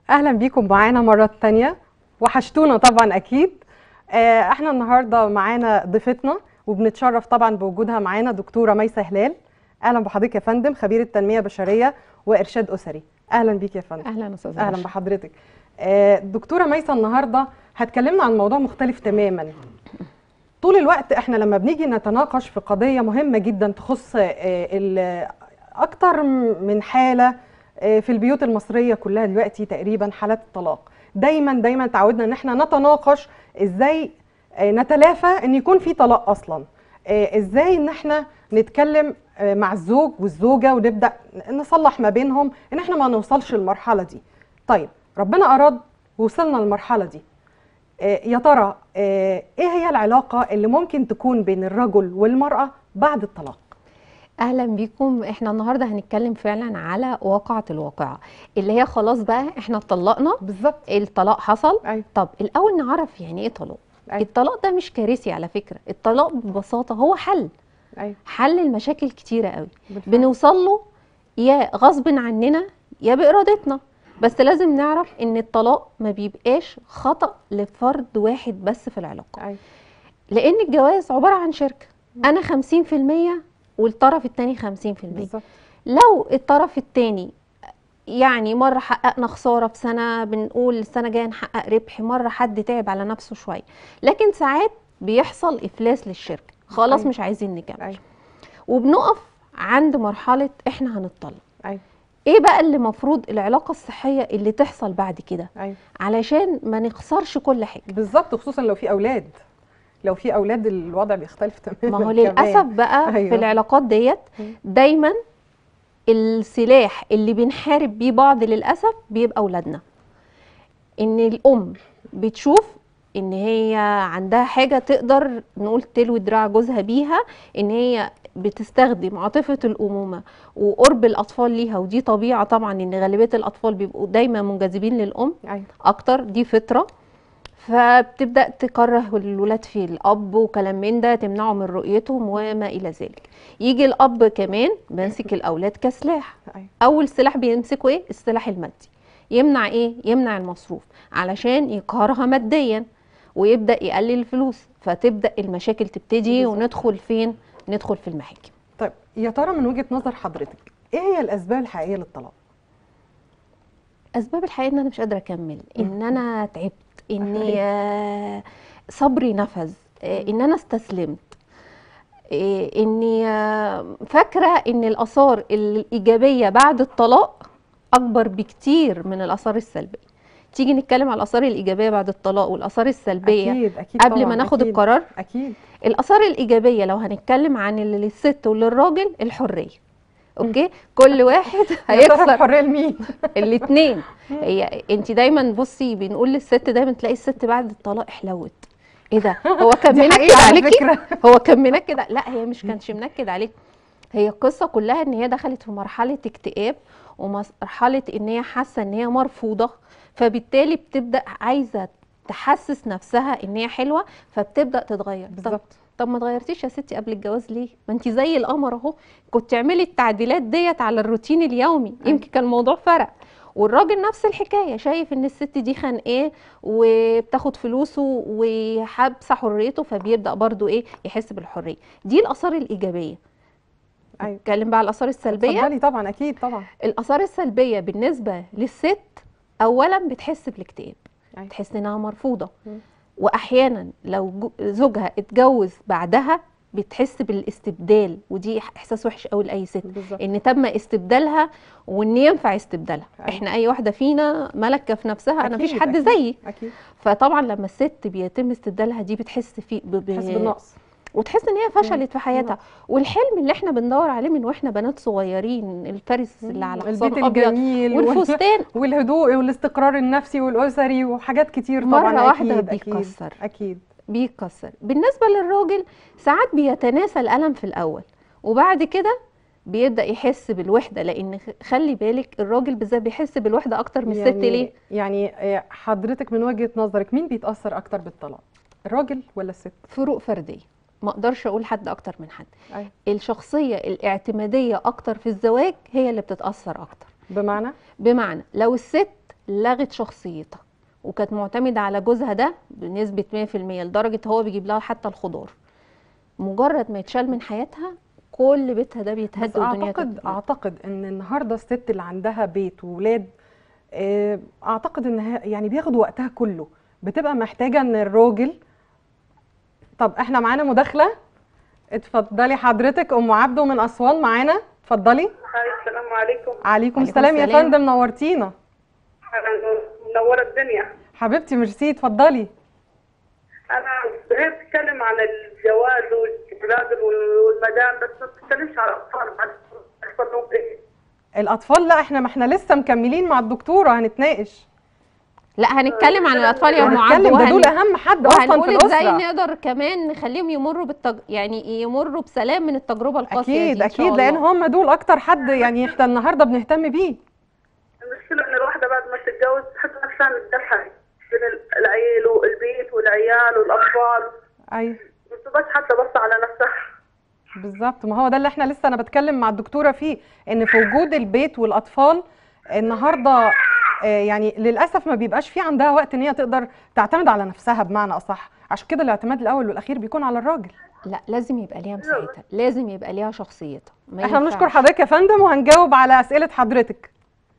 اهلا بيكم معانا مره تانية وحشتونا طبعا اكيد آه، احنا النهارده معانا ضيفتنا وبنتشرف طبعا بوجودها معانا دكتوره ميسه هلال اهلا بحضرتك يا فندم خبيره تنميه بشريه وارشاد اسري اهلا بيك يا فندم اهلا استاذ اهلا رشا. بحضرتك آه، دكتوره ميسه النهارده هتكلمنا عن موضوع مختلف تماما طول الوقت احنا لما بنيجي نتناقش في قضيه مهمه جدا تخص آه، ال- اكتر من حاله آه، في البيوت المصريه كلها دلوقتي تقريبا حالات الطلاق دايما دايما تعودنا ان احنا نتناقش ازاي آه، نتلافى ان يكون في طلاق اصلا آه، ازاي ان احنا نتكلم آه، مع الزوج والزوجه ونبدا نصلح ما بينهم ان احنا ما نوصلش للمرحله دي طيب ربنا اراد وصلنا للمرحله دي آه، يا ترى آه، ايه هي العلاقه اللي ممكن تكون بين الرجل والمراه بعد الطلاق اهلا بيكم احنا النهارده هنتكلم فعلا على واقعة الواقعة اللي هي خلاص بقى احنا اتطلقنا بالظبط الطلاق حصل ايوه طب الاول نعرف يعني ايه طلاق أيوة. الطلاق ده مش كارثي على فكرة الطلاق ببساطة هو حل ايوه حل المشاكل كتيرة قوي بالفعل. بنوصل له يا غصب عننا يا بإرادتنا بس لازم نعرف ان الطلاق ما بيبقاش خطأ لفرد واحد بس في العلاقة ايوه لان الجواز عباره عن شركه انا 50% والطرف التاني 50% بالظبط لو الطرف التاني يعني مرة حققنا خسارة في سنة بنقول السنة الجاية نحقق ربح مرة حد تعب على نفسه شوية لكن ساعات بيحصل إفلاس للشركة خلاص أيوة. مش عايزين نكمل ايوه وبنقف عند مرحلة احنا هنطلق ايوه ايه بقى اللي مفروض العلاقة الصحية اللي تحصل بعد كده ايوه علشان ما نخسرش كل حاجة بالظبط خصوصا لو في اولاد لو في اولاد الوضع بيختلف تماما ما هو كمان. للاسف بقى أيوة. في العلاقات ديت مم. دايما السلاح اللي بنحارب بيه بعض للاسف بيبقى اولادنا ان الام بتشوف ان هي عندها حاجه تقدر نقول تلوي دراع جوزها بيها ان هي بتستخدم عاطفه الامومه وقرب الاطفال ليها ودي طبيعه طبعا ان غالبيه الاطفال بيبقوا دايما منجذبين للام ايوه اكتر دي فطره فبتبدا تكره الولاد في الاب وكلام من ده تمنعه من رؤيتهم وما الى ذلك يجي الاب كمان ماسك الاولاد كسلاح ايوه اول سلاح بيمسكه ايه السلاح المادي يمنع ايه يمنع المصروف علشان يقهرها ماديا ويبدا يقلل الفلوس فتبدا المشاكل تبتدي بالظبط. وندخل فين ندخل في المحاكم طيب يا ترى من وجهه نظر حضرتك ايه هي الاسباب الحقيقيه للطلاق اسباب الحقيقه ان انا مش قادره اكمل ان مم. انا تعبت اني أيوة. آه، صبري نفذ آه، ان انا استسلمت آه، اني آه، فاكره ان الاثار الايجابيه بعد الطلاق اكبر بكتير من الاثار السلبيه تيجي نتكلم على الاثار الايجابيه بعد الطلاق والاثار السلبيه اكيد اكيد قبل طبعاً، ما ناخد أكيد. القرار اكيد الاثار الايجابيه لو هنتكلم عن اللي للست وللراجل الحريه اوكي كل واحد يا ترى هيكسر الحريه لمين الاثنين هي انت دايما بصي بنقول للست دايما تلاقي الست بعد الطلاق حلوت ايه ده هو كان دي منكد حقيقه على عليكي فكره هو كان منكد لا هي مش كانش منكد عليك هي القصه كلها ان هي دخلت في مرحله اكتئاب ومرحله ان هي حاسه ان هي مرفوضه فبالتالي بتبدا عايزه تحسس نفسها ان هي حلوه فبتبدا تتغير طب بالظبط طب ما اتغيرتيش يا ستي قبل الجواز ليه؟ ما انت زي القمر اهو كنت تعملي التعديلات ديت على الروتين اليومي أيوة. يمكن كان الموضوع فرق والراجل نفس الحكايه شايف ان الست دي خانقاه وبتاخد فلوسه وحابسه حريته فبيبدا برضو ايه يحس بالحريه دي الاثار الايجابيه ايوه نتكلم بقى على الاثار السلبيه اتفضلي طبعا اكيد طبعا الاثار السلبيه بالنسبه للست اولا بتحس بالاكتئاب أيوة. تحس انها مرفوضه مم. واحيانا لو جو- زوجها اتجوز بعدها بتحس بالاستبدال ودي احساس وحش قوي لاي ست بالظبط ان تم استبدالها وان ينفع استبدالها أيوة. احنا اي واحده فينا ملكه في نفسها انا مفيش أكيد، حد أكيد. زيي اكيد فطبعا لما الست بيتم استبدالها دي بتحس في ب... ب... تحس بالنقص وتحس ان هي فشلت في حياتها نقص. والحلم اللي احنا بندور عليه من واحنا بنات صغيرين الفارس اللي على البيت حصان ابيض الجميل وال- والفستان والهدوء والاستقرار النفسي والاسري وحاجات كتير طبعا مرة واحدة اكيد اكيد بيتكسر. اكيد بيتكسر بالنسبة للراجل ساعات بيتناسى الألم في الأول وبعد كده بيبدأ يحس بالوحدة لأن خ- خلي بالك الراجل بالذات بيحس بالوحدة أكتر من الست يعني ليه؟ يعني آه، حضرتك من وجهة نظرك مين بيتأثر أكتر بالطلاق؟ الراجل ولا الست؟ فروق فردية ما اقدرش اقول حد اكتر من حد أيوة. الشخصيه الاعتماديه اكتر في الزواج هي اللي بتتاثر اكتر بمعنى؟ بمعنى لو الست لغت شخصيتها وكانت معتمدة على جوزها ده بنسبة 100% لدرجة هو بيجيب لها حتى الخضار مجرد ما يتشال من حياتها كل بيتها ده بيتهد بس والدنيا اعتقد تتهد. اعتقد ان النهارده الست اللي عندها بيت وولاد آه، اعتقد ان هي- يعني بياخدوا وقتها كله بتبقى محتاجه ان الراجل طب احنا معانا مداخله اتفضلي حضرتك ام عبده من اسوان معانا اتفضلي هاي السلام عليكم عليكم عليكم السلام يا السلام. فندم نورتينا أنا منورة الدنيا حبيبتي ميرسي اتفضلي أنا هي بتتكلم عن الجواز والولاد والمدام بس ما بتتكلمش عن الأطفال بعد يحصل لهم إيه الاطفال لا احنا ما احنا لسه مكملين مع الدكتوره هنتناقش لا هنتكلم عن الاطفال يا ام عبد هنتكلم ده دول وهن- اهم حد اصلا في وهنقول ازاي الاسره نقدر كمان نخليهم يمروا بالتج... يعني يمروا بسلام من التجربه القاسيه اكيد دي إن شاء اكيد لان الله. هم دول اكتر حد يعني احنا النهارده بنهتم بيه المشكلة إن الواحدة بعد ما تتجوز تحس نفسها متدلعة بين ال- العيل والبيت والعيال والأطفال ايوه ما بتبقاش حتى بص على نفسها بالظبط ما هو ده اللي احنا لسه انا بتكلم مع الدكتوره فيه ان في وجود البيت والاطفال النهارده آه، يعني للاسف ما بيبقاش في عندها وقت ان هي تقدر تعتمد على نفسها بمعنى اصح عشان كده الاعتماد الاول والاخير بيكون على الراجل لا لازم يبقى ليها مساحتها لازم يبقى ليها شخصيتها ما احنا بنشكر ينفعش. حضرتك يا فندم وهنجاوب على اسئله حضرتك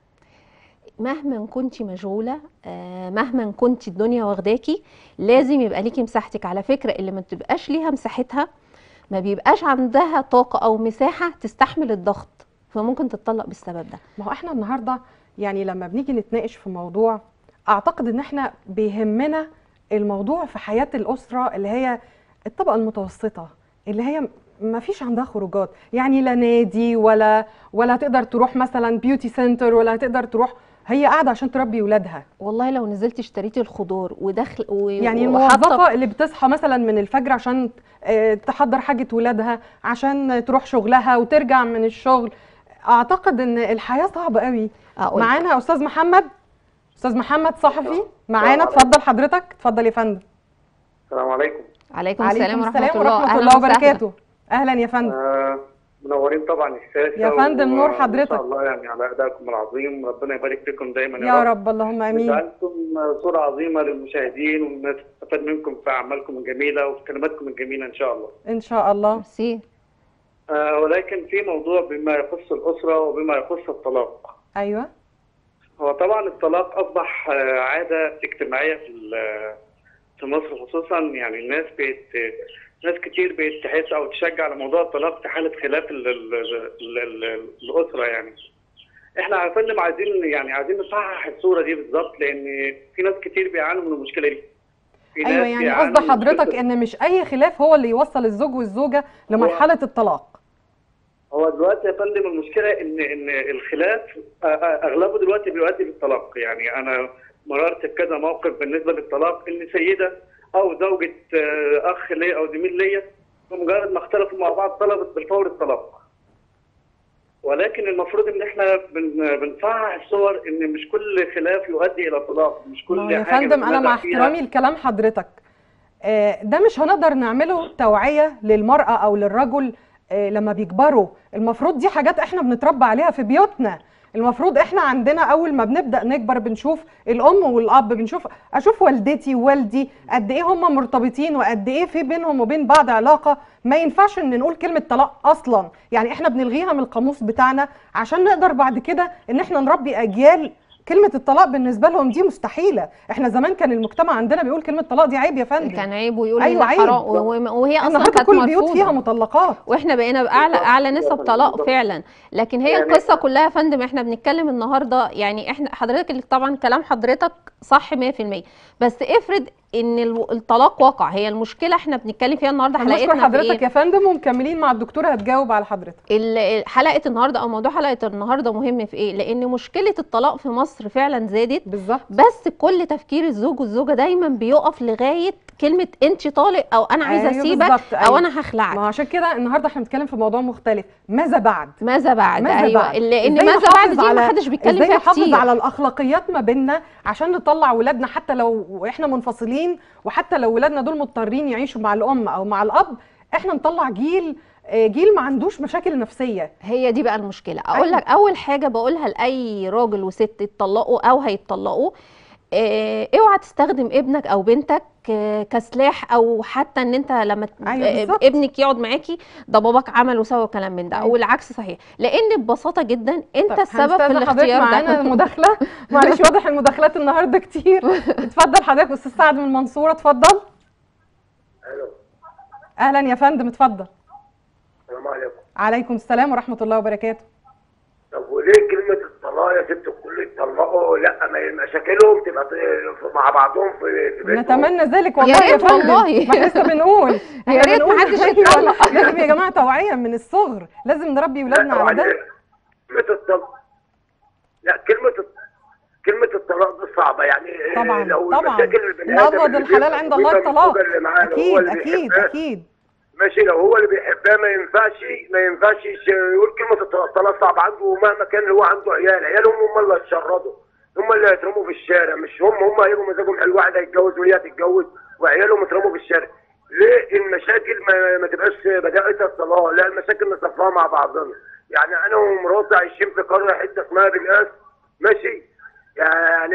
مهما كنتي مشغوله آه، مهما كنتي الدنيا واخداكي لازم يبقى ليكي مساحتك على فكره اللي ما بتبقاش ليها مساحتها ما بيبقاش عندها طاقه او مساحه تستحمل الضغط فممكن تتطلق بالسبب ده ما هو احنا النهارده يعني لما بنيجي نتناقش في موضوع اعتقد ان احنا بيهمنا الموضوع في حياه الاسره اللي هي الطبقه المتوسطه اللي هي ما فيش عندها خروجات يعني لا نادي ولا ولا تقدر تروح مثلا بيوتي سنتر ولا تقدر تروح هي قاعده عشان تربي ولادها والله لو نزلتي اشتريتي الخضار ودخل و... يعني وحاطة- الموظفه اللي بتصحى مثلا من الفجر عشان آه، تحضر حاجه ولادها عشان تروح شغلها وترجع من الشغل اعتقد ان الحياه صعبه قوي أقول معانا استاذ محمد استاذ محمد صحفي معانا عليكم. اتفضل حضرتك اتفضل يا فندم السلام عليكم عليكم السلام ورحمه الله ورحمه أهلاً الله وسهلاً. وبركاته اهلا يا فندم آه منورين طبعا الشاشة يا فندم، و- نور ما حضرتك. شاء الله يعني على أدائكم العظيم ربنا يبارك فيكم دايما يا رب اللهم امين جعلتم صورة عظيمة للمشاهدين والناس تستفاد منكم في أعمالكم الجميلة وفي كلماتكم الجميلة إن شاء الله. ان شاء الله ميرسي آه ولكن في موضوع بما يخص الأسرة وبما يخص الطلاق. ايوه هو طبعا الطلاق أصبح آه، عادة اجتماعية في ال- في مصر خصوصا يعني الناس بقت ناس كتير بقت تحس أو تشجع على موضوع الطلاق في حالة خلاف ال ال ال ال الأسرة يعني. احنا يا فندم عايزين يعني عايزين نصحح الصورة دي بالظبط لأن في ناس كتير بيعانوا من المشكلة دي. في ايوه ناس يعني بيعانوا قصد من حضرتك مشكلة- ان مش اي خلاف هو اللي يوصل الزوج والزوجه لمرحله الطلاق هو دلوقتي يا فندم المشكله ان ان الخلاف آه، آه، اغلبه دلوقتي بيؤدي للطلاق يعني انا مررت بكذا موقف بالنسبه للطلاق ان سيده او زوجه آه، اخ ليا او زميل ليا بمجرد ما اختلفوا مع بعض طلبت بالفور الطلاق ولكن المفروض ان احنا بن- بنصحح الصور ان مش كل خلاف يؤدي الى طلاق مش كل ما هو يا حاجه فندم انا مع بنتنازع فيها. احترامي لكلام حضرتك آه، ده مش هنقدر نعمله توعيه للمراه او للرجل آه، لما بيكبروا المفروض دي حاجات احنا بنتربى عليها في بيوتنا المفروض احنا عندنا اول ما بنبدا نكبر بنشوف الام والاب بنشوف اشوف والدتي ووالدي قد ايه هم مرتبطين وقد ايه في بينهم وبين بعض علاقه ما ينفعش ان نقول كلمه طلاق اصلا يعني احنا بنلغيها من القاموس بتاعنا عشان نقدر بعد كده ان احنا نربي اجيال كلمة الطلاق بالنسبة لهم دي مستحيلة، احنا زمان كان المجتمع عندنا بيقول كلمة طلاق دي عيب يا فندم. كان عيب ويقول أيوة أيوة عيب. حرام و- وهي اصلا النهارده كانت كل البيوت فيها مرفوضه مطلقات. واحنا بقينا باعلى اعلى نسب طلاق فعلا لكن هي يعني- القصه كلها يا فندم احنا بنتكلم النهارده يعني احنا حضرتك اللي طبعا كلام حضرتك صح 100% بس افرض ان ال- الطلاق وقع هي المشكله احنا بنتكلم فيها النهارده هنشكر حلقتنا في حضرتك ايه يا فندم ومكملين مع الدكتورة هتجاوب على حضرتك. ال- ال- حلقه النهارده او موضوع حلقه النهارده مهم في ايه لان مشكله الطلاق في مصر فعلا زادت بالظبط. بس كل تفكير الزوج والزوجه دايما بيقف لغايه كلمه انت طالق او انا عايزه أيوة اسيبك بالظبط، او أيوة. انا هخلعك ما عشان كده النهارده احنا بنتكلم في موضوع مختلف، ماذا بعد؟ ماذا بعد ماذا ايوه بعد؟ لان إزاي ماذا بعد نحافظ دي ما على- حدش بيتكلم ازاي فيها نحافظ كتير على الاخلاقيات ما بيننا عشان نطلع ولادنا حتى لو احنا منفصلين وحتى لو ولادنا دول مضطرين يعيشوا مع الام او مع الاب احنا نطلع جيل آه، جيل ما عندوش مشاكل نفسيه هي دي بقى المشكله اقول أيوة. لك اول حاجه بقولها لاي راجل وست اتطلقوا او هيتطلقوا آه، اوعى تستخدم ابنك او بنتك آه، كسلاح او حتى ان انت لما ت- أيوة آه، بالظبط. ابنك يقعد معاكي ده باباك عمل وسوى كلام من ده أيوة. والعكس صحيح لان ببساطه جدا انت طب السبب في هنستأذن حضرتك الاختيار معانا ده مداخله معلش واضح المداخلات النهارده كتير اتفضل حضرتك استاذ سعد من المنصوره اتفضل الو اهلا يا فندم اتفضل السلام عليكم عليكم السلام ورحمه الله وبركاته طب وليه كلمة الطلاق يا ست الكل يتطلقوا لا ما مشاكلهم تبقى ت- مع بعضهم في في بيتهم نتمنى ذلك والله يا يا ريت فندم والله. ما احنا لسه بنقول يا احنا ريت بنقول محدش أيوة، يتطلق. لازم يا جماعه توعيه من الصغر لازم نربي ولادنا لا على طبعا ده كلمة الطلاق لا كلمة الط- كلمة الطلاق دي صعبة يعني طبعا لو طبعا المشاكل البني آدم نعوض اللي الحلال بيبقى- عند الله بيبقى الطلاق الزوجة اللي معاه لو هو اكيد اللي اكيد بيحبها، اكيد ماشي لو هو اللي بيحبها ما ينفعش ما ينفعش يش- يقول كلمة الطلاق الطلاق صعب عنده ومهما كان هو عنده عيال عيالهم هم اللي هيتشردوا هم اللي هيترموا في الشارع مش هم هم هيبقوا مزاجهم حلو واحد هيتجوز وهي هتتجوز وعيالهم يترموا في الشارع ليه المشاكل ما, ما تبقاش بدايتها الطلاق لا المشاكل نصفها مع بعضنا يعني انا ومراتي عايشين في قريه حته اسمها بلقاس ماشي يعني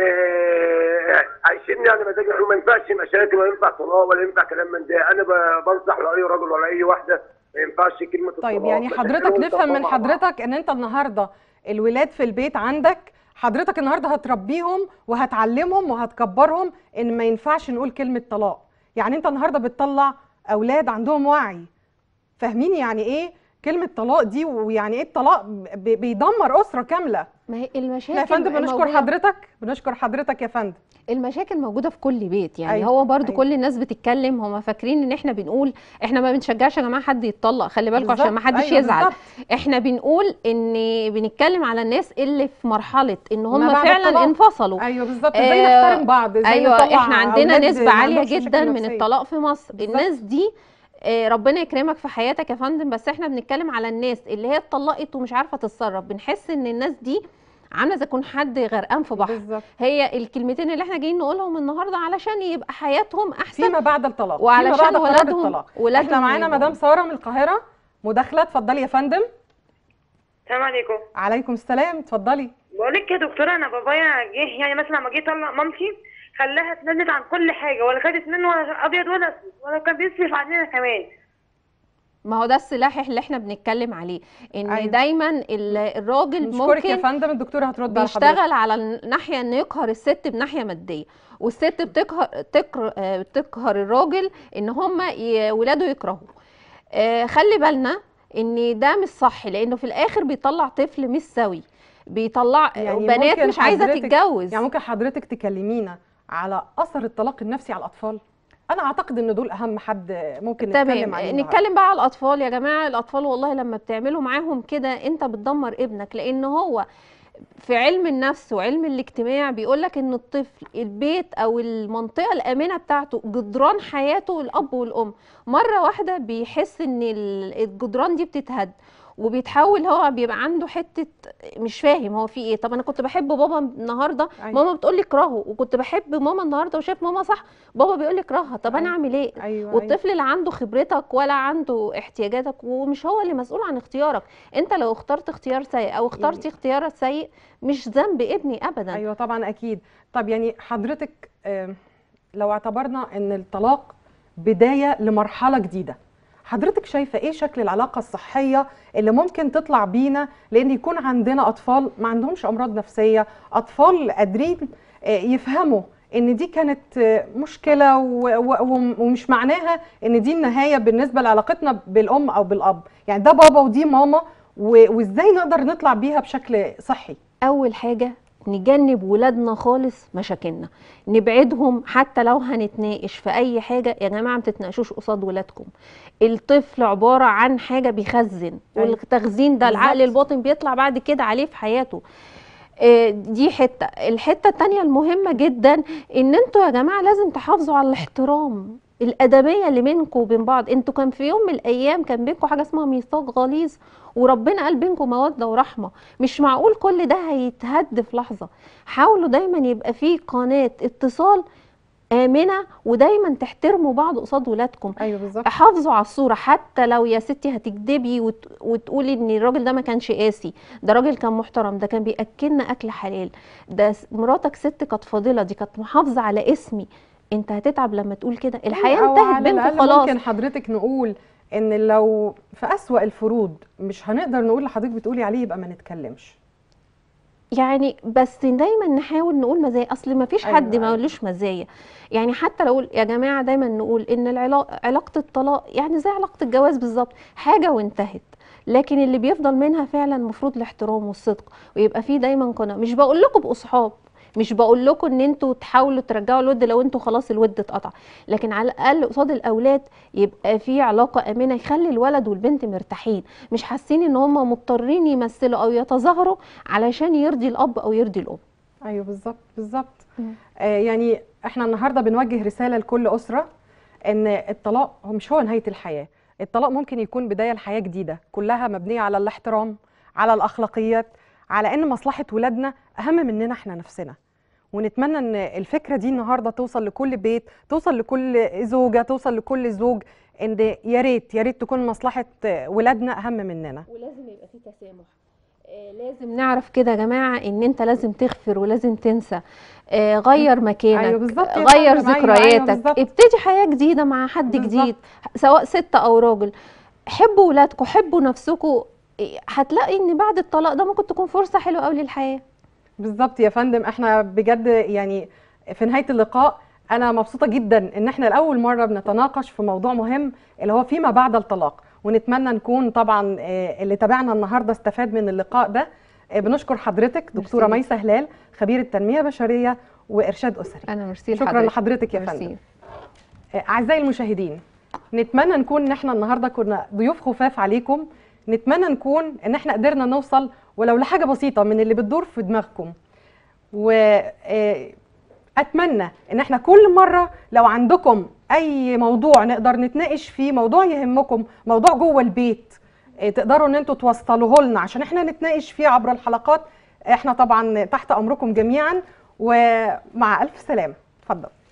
عايشين يعني مزاج حلو ما ينفعش مشاكل ولا ينفع طلاق ولا ينفع كلام من ده انا ب- بنصح لاي راجل ولا اي واحده ما ينفعش كلمه طيب الطلاق. يعني حضرتك مشاكلهم نفهم من يصفوا مع بعض. حضرتك ان انت النهارده الولاد في البيت عندك حضرتك النهارده هتربيهم وهتعلمهم وهتكبرهم ان ما ينفعش نقول كلمه طلاق يعني انت النهارده بتطلع اولاد عندهم وعي فاهمين يعني ايه كلمه طلاق دي ويعني ايه الطلاق ب- بيدمر اسره كامله ما هي احنا المشاكل يا فندم بنشكر موجودة- حضرتك بنشكر حضرتك يا فندم المشاكل موجوده في كل بيت يعني أيوة، أيوة. هو برضو أيوة. أيوة. كل الناس بتتكلم هم فاكرين ان احنا بنقول احنا ما بنشجعش يا جماعه حد يتطلق خلي بالكم عشان ما بالظبط، حدش أيوة يزعل بالظبط. احنا بنقول ان بنتكلم على الناس اللي في مرحله ان ما هم بعد فعلا الطلاق. انفصلوا ايوه بالظبط ازاي آه، نحترم بعض ازاي ايوه نطلع احنا عندنا أولاد نسبه ما عاليه عندهمش مشاكل جدا من نفسية. الطلاق في مصر بالظبط. الناس دي آه، ربنا يكرمك في حياتك يا فندم بس احنا بنتكلم على الناس اللي هي اتطلقت ومش عارفه تتصرف بنحس ان الناس دي عامله زي يكون حد غرقان في بحر بالظبط هي الكلمتين اللي احنا جايين نقولهم النهارده علشان يبقى حياتهم احسن فيما بعد الطلاق فيما وعلشان بعد قرار ولادهم- الطلاق ولادهم احنا معانا يبقوا- مدام ساره من القاهره مداخله اتفضلي يا فندم السلام عليكم عليكم السلام اتفضلي بقول لك يا دكتوره انا بابايا جه يعني مثلا لما جه يطلق مامتي خلاها تندد عن كل حاجه ولا خدت منه ولا ابيض ولا اسود ولا كان بيصرف علينا كمان ما هو ده السلاح اللي احنا بنتكلم عليه ان أيوة. أيوة. دايما ال- الراجل نشكرك يا ممكن فندم الدكتوره هترد على حضرتك بيشتغل على الناحيه انه يقهر الست بناحيه ماديه والست بتقهر تقر- آه، بتقهر الراجل ان هم ي- ولاده يكرهوه آه، خلي بالنا ان ده مش صح لانه في الاخر بيطلع طفل مش سوي بيطلع يعني بنات ممكن مش عايزه حضرتك- تتجوز يعني ممكن حضرتك تكلمينا على اثر الطلاق النفسي على الاطفال انا اعتقد ان دول اهم حد ممكن نتكلم تمام عليه النهاردة. نتكلم بقى على الاطفال يا جماعه الاطفال والله لما بتعملوا معاهم كده انت بتدمر ابنك لان هو في علم النفس وعلم الاجتماع بيقول لك ان الطفل البيت او المنطقه الامنه بتاعته جدران حياته الاب والام مره واحده بيحس ان ال- الجدران دي بتتهد وبيتحول هو بيبقى عنده حته مش فاهم هو في ايه طب انا كنت بحب بابا النهارده أيوة. ماما بتقول لي اكرهه وكنت بحب ماما النهارده وشايف ماما صح بابا بيقول لي اكرهها طب انا أيوة. اعمل ايه ايوه والطفل اللي عنده خبرتك ولا عنده احتياجاتك ومش هو اللي مسؤول عن اختيارك انت لو اخترت اختيار سيء او اخترتي اختيار سيء مش ذنب ابني ابدا ايوه طبعا اكيد طب يعني حضرتك آم، لو اعتبرنا ان الطلاق بدايه لمرحله جديده حضرتك شايفه ايه شكل العلاقه الصحيه اللي ممكن تطلع بينا لان يكون عندنا اطفال ما عندهمش امراض نفسيه اطفال قادرين آه، يفهموا ان دي كانت آه، مشكله و- و- وم- ومش معناها ان دي النهايه بالنسبه لعلاقتنا بالام او بالاب يعني ده بابا ودي ماما و- وازاي نقدر نطلع بيها بشكل صحي اول حاجه نجنب ولادنا خالص مشاكلنا نبعدهم حتى لو هنتناقش في اي حاجه يا جماعه ما تتناقشوش قصاد ولادكم الطفل عباره عن حاجه بيخزن أيوة. والتخزين ده العقل بالظبط. الباطن بيطلع بعد كده عليه في حياته آه، دي حته الحته التانية المهمه جدا ان انتوا يا جماعه لازم تحافظوا على الاحترام الادبيه اللي بينكم وبين بعض انتوا كان في يوم من الايام كان بينكم حاجه اسمها ميثاق غليظ وربنا قال بينكم موده ورحمه مش معقول كل ده هيتهد في لحظه حاولوا دايما يبقى في قناه اتصال امنه ودايما تحترموا بعض قصاد ولادكم ايوه بالظبط حافظوا على الصوره حتى لو يا ستي هتكدبي وت... وتقولي ان الراجل ده ما كانش قاسي ده راجل كان محترم ده كان بياكلنا اكل حلال ده س- مراتك ست كانت فاضله دي كانت محافظه على اسمي انت هتتعب لما تقول كده الحياه أو انتهت على بينكم الأقل خلاص ممكن حضرتك نقول ان لو في أسوأ الفروض مش هنقدر نقول اللي حضرتك بتقولي عليه يبقى ما نتكلمش يعني بس دايما نحاول نقول مزايا اصل ما فيش أيوة، حد ما أيوة. يقولوش مزايا يعني حتى لو يا جماعه دايما نقول ان العلاقه علاقه الطلاق يعني زي علاقه الجواز بالظبط حاجه وانتهت لكن اللي بيفضل منها فعلا المفروض الاحترام والصدق ويبقى فيه دايما قناعه مش بقول لكم باصحاب مش بقول لكم ان انتوا تحاولوا ترجعوا الود لو انتوا خلاص الود اتقطع لكن على الاقل قصاد الاولاد يبقى في علاقه امنه يخلي الولد والبنت مرتاحين مش حاسين ان هم مضطرين يمثلوا او يتظاهروا علشان يرضي الاب او يرضي الام ايوه بالظبط بالظبط مم. آه يعني احنا النهارده بنوجه رساله لكل اسره ان الطلاق هو مش هو نهايه الحياه الطلاق ممكن يكون بدايه لحياه جديده كلها مبنيه على الاحترام على الاخلاقيات على ان مصلحه ولادنا اهم مننا احنا نفسنا ونتمنى ان الفكره دي النهارده توصل لكل بيت توصل لكل زوجه توصل لكل زوج ان يا ريت يا ريت تكون مصلحه ولادنا اهم مننا ولازم يبقى في تسامح آه، لازم نعرف كده يا جماعه ان انت لازم تغفر ولازم تنسى آه، غير مكانك أيوة بالظبط يا غير فندم، أيوة، أيوة ذكرياتك بالظبط. ابتدي حياه جديده مع حد بالظبط. جديد سواء ست او راجل حبوا ولادكم حبوا نفسكم إيه، هتلاقي ان بعد الطلاق ده ممكن تكون فرصه حلوه قوي للحياه بالظبط يا فندم احنا بجد يعني في نهايه اللقاء انا مبسوطه جدا ان احنا لاول مره بنتناقش في موضوع مهم اللي هو فيما بعد الطلاق ونتمنى نكون طبعا آه، اللي تابعنا النهارده استفاد من اللقاء ده آه، بنشكر حضرتك دكتوره ميرسي. ميسه هلال خبيره تنميه بشريه وارشاد اسري انا ميرسي شكرا لحضرتك يا فندم ميرسي. آه، اعزائي المشاهدين نتمنى نكون ان احنا النهارده كنا ضيوف خفاف عليكم نتمنى نكون ان احنا قدرنا نوصل ولو لحاجه بسيطه من اللي بتدور في دماغكم واتمنى ان احنا كل مره لو عندكم اي موضوع نقدر نتناقش فيه موضوع يهمكم موضوع جوه البيت آه، تقدروا ان انتوا توصلوه لنا عشان احنا نتناقش فيه عبر الحلقات احنا طبعا تحت امركم جميعا ومع الف سلامه اتفضل